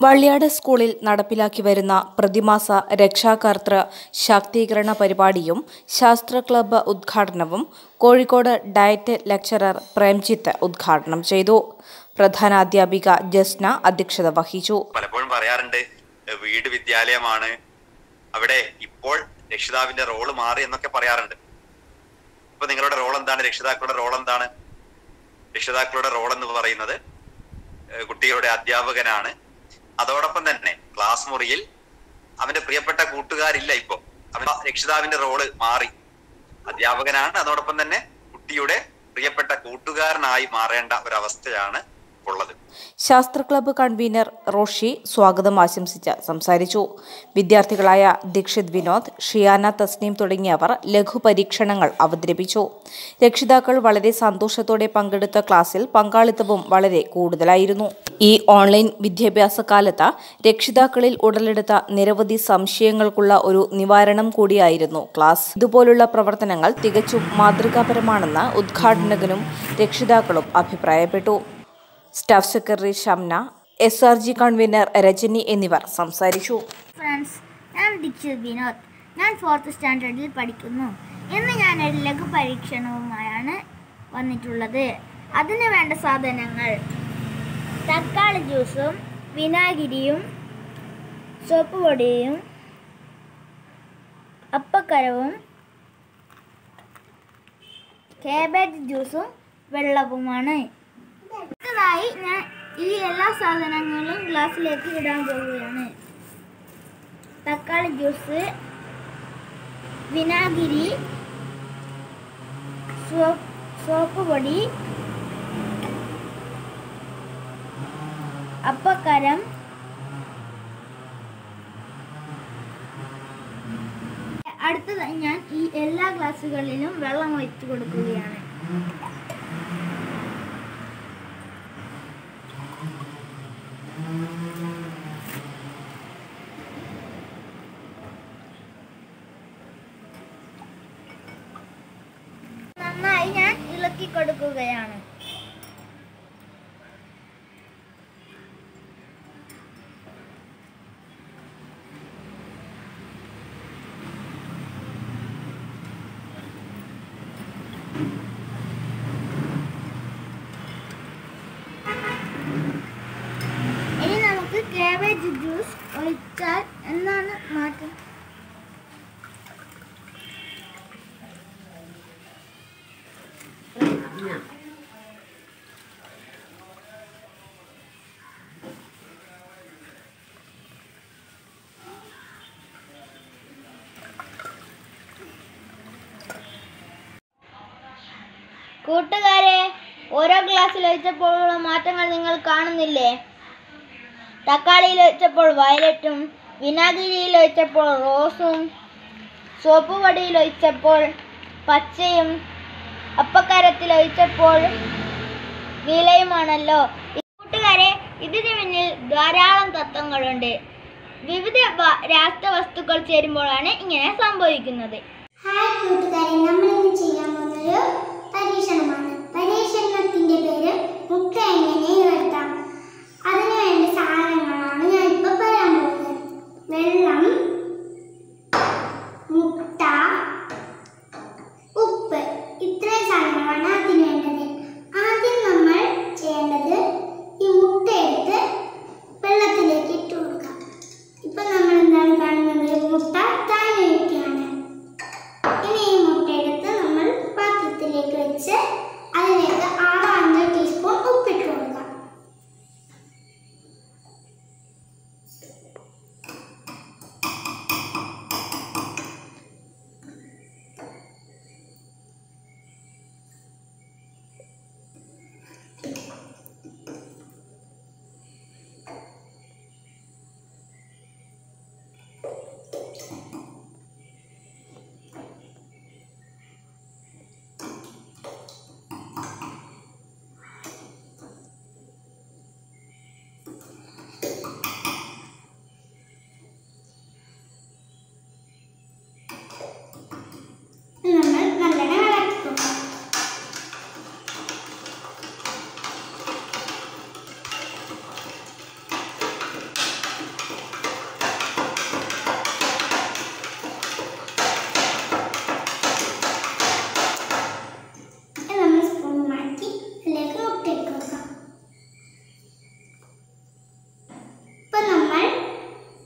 വള്ളിയാട് സ്കൂളിൽ നടപ്പിലാക്കി വരുന്ന പ്രതിമാസ രക്ഷാകർതൃ ശാക്തീകരണ പരിപാടിയും ശാസ്ത്ര ക്ലബ്ബ് ഉദ്ഘാടനവും കോഴിക്കോട് ഡയറ്റ് ലെക്ചറർ പ്രേംജിത്ത് ഉദ്ഘാടനം ചെയ്തു പ്രധാനാധ്യാപിക ജസ്ന അധ്യക്ഷത വഹിച്ചു പലപ്പോഴും പറയാറുണ്ട് "എ, വീട് വിദ്യാലയമാണ് അവിടെ ഇപ്പോൾ രക്ഷിതാവിന്റെ റോള് മാറി എന്നൊക്കെ പറയാറുണ്ട് ഇപ്പൊ നിങ്ങളുടെ റോൾ എന്താണ് രക്ഷിതാക്കളുടെ റോൾ എന്താണ് രക്ഷിതാക്കളുടെ റോൾ എന്ന് പറയുന്നത് ഏ, കുട്ടികളുടെ അധ്യാപകനാണ് അതോടൊപ്പം തന്നെ ക്ലാസ് മുറിയിൽ അവന്റെ പ്രിയപ്പെട്ട കൂട്ടുകാരില്ല ഇപ്പൊ അവൻ രക്ഷിതാവിന്റെ റോള് മാറി അധ്യാപകനാണ് അതോടൊപ്പം തന്നെ കുട്ടിയുടെ പ്രിയപ്പെട്ട കൂട്ടുകാരനായി മാറേണ്ട ഒരവസ്ഥയാണ് ഉള്ളത് ശാസ്ത്ര ക്ലബ്ബ് കൺവീനർ റോഷി സ്വാഗതം ആശംസിച്ച് സംസാരിച്ചു വിദ്യാർത്ഥികളായ ദീക്ഷിത് വിനോദ് ഷിയാന തസ്നീം തുടങ്ങിയവർ ലഘു പരീക്ഷണങ്ങൾ അവതരിപ്പിച്ചു രക്ഷിതാക്കൾ വളരെ സന്തോഷത്തോടെ പങ്കെടുത്ത ക്ലാസ്സിൽ പങ്കാളിത്തവും വളരെ കൂടുതലായിരുന്നു ഈ ഓൺലൈൻ വിദ്യാഭ്യാസ കാലത്ത് രക്ഷിതാക്കളിൽ ഉടലെടുത്ത നിരവധി സംശയങ്ങൾക്കുള്ള ഒരു നിവാരണം കൂടിയായിരുന്നു ക്ലാസ് ഇതുപോലുള്ള പ്രവർത്തനങ്ങൾ തികച്ചും മാതൃകാപരമാണെന്ന് ഉദ്ഘാടകനും രക്ഷിതാക്കളും അഭിപ്രായപ്പെട്ടു staff secretary Shamna S R G convener Rajani എന്നിവർ സംസാരിച്ചു ഫ്രണ്ട്സ് ഞാൻ ദീക്ഷിത് വിനോദ് ഞാൻ ഫോർത്ത് സ്റ്റാൻഡേർഡിൽ പഠിക്കുന്നു ഇന്ന് ഞാൻ ഒരു ലഘു പരീക്ഷണവുമായാണ് വന്നിട്ടുള്ളത് അതിന് വേണ്ട സാധനങ്ങൾ തക്കാളി ജ്യൂസും വിനാഗിരിയും സോപ്പ് പൊടിയും അപ്പക്കരവും കാബേജ് ജ്യൂസും വെള്ളവുമാണ് അടുത്തതായി ഞാൻ ഈ എല്ലാ സാധനങ്ങളും ഗ്ലാസ്സിലേക്ക് ഇടാൻ പോവുകയാണ് തക്കാളി ജ്യൂസ് വിനാഗിരി സോപ്പ് സോപ്പ് പൊടി അപ്പക്കരം അടുത്തതായി ഞാൻ ഈ എല്ലാ ഗ്ലാസ്സുകളിലും വെള്ളം ഒഴിച്ചു കൊടുക്കുകയാണ് നന്നായി ഞാൻ ഇളക്കി കൊടുക്കുകയാണ് ഇനി നമുക്ക് കാബേജ് ജ്യൂസ് ഒഴിച്ചാൽ എന്താണ് മാറ്റം കൂട്ടുകാരെ ഓരോ ഗ്ലാസ്സിൽ ഒഴിച്ചപ്പോഴുള്ള മാറ്റങ്ങൾ നിങ്ങൾ കാണുന്നില്ലേ തക്കാളിയിൽ ഒഴിച്ചപ്പോൾ വയലറ്റും വിനാഗിരിയിൽ ഒഴിച്ചപ്പോൾ റോസും സോപ്പ് പൊടിയിൽ ഒഴിച്ചപ്പോൾ പച്ചയും അപ്പക്കാരത്തിൽ ഒഴിച്ചപ്പോൾ നീലയുമാണല്ലോ കൂട്ടുകാരെ ഇതിന് പിന്നിൽ ധാരാളം തത്വങ്ങളുണ്ട് വിവിധ വ- രാസവസ്തുക്കൾ ചേരുമ്പോഴാണ് ഇങ്ങനെ സംഭവിക്കുന്നത് ഹായ് കൂട്ടുകാരെ നമ്മൾ ഇന്ന് ചെയ്യാൻ പോകുന്നൊരു പരീക്ഷണമാണ് പരീക്ഷണത്തിന്റെ പേര് മുട്ട എങ്ങനെ ഉയർത്താം അതിനു വേണ്ട സാധനങ്ങളാണ് ഞാൻ ഇപ്പോൾ പറയാൻ പോകുന്നത് വെള്ളം മുട്ട ഉപ്പ് ഇത്രയും സാധനങ്ങളാണ് അതിന് വേണ്ടത് ആദ്യം നമ്മൾ ചെയ്യേണ്ടത് ഈ മുട്ട എടുത്ത് വെള്ളത്തിലേക്ക് ഇട്ട് കൊടുക്കാം ഇപ്പൊ നമ്മൾ എന്താണ് കാണുന്നത് മുട്ട താഴെ ഇരിക്കുകയാണ് ഇനി ഈ മുട്ടയെടുത്ത് നമ്മൾ പാത്രത്തിലേക്ക് വെച്ച്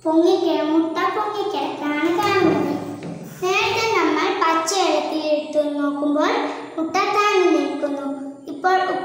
പൊങ്ങിക്കിട മുട്ട പൊങ്ങിക്കിടക്കാണ് കാണുന്നത് നേരത്തെ നമ്മൾ പച്ച വെള്ളത്തിൽ എടുത്തു നോക്കുമ്പോൾ മുട്ട താങ്ങി നിൽക്കുന്നു ഇപ്പോൾ ഉപ്പ്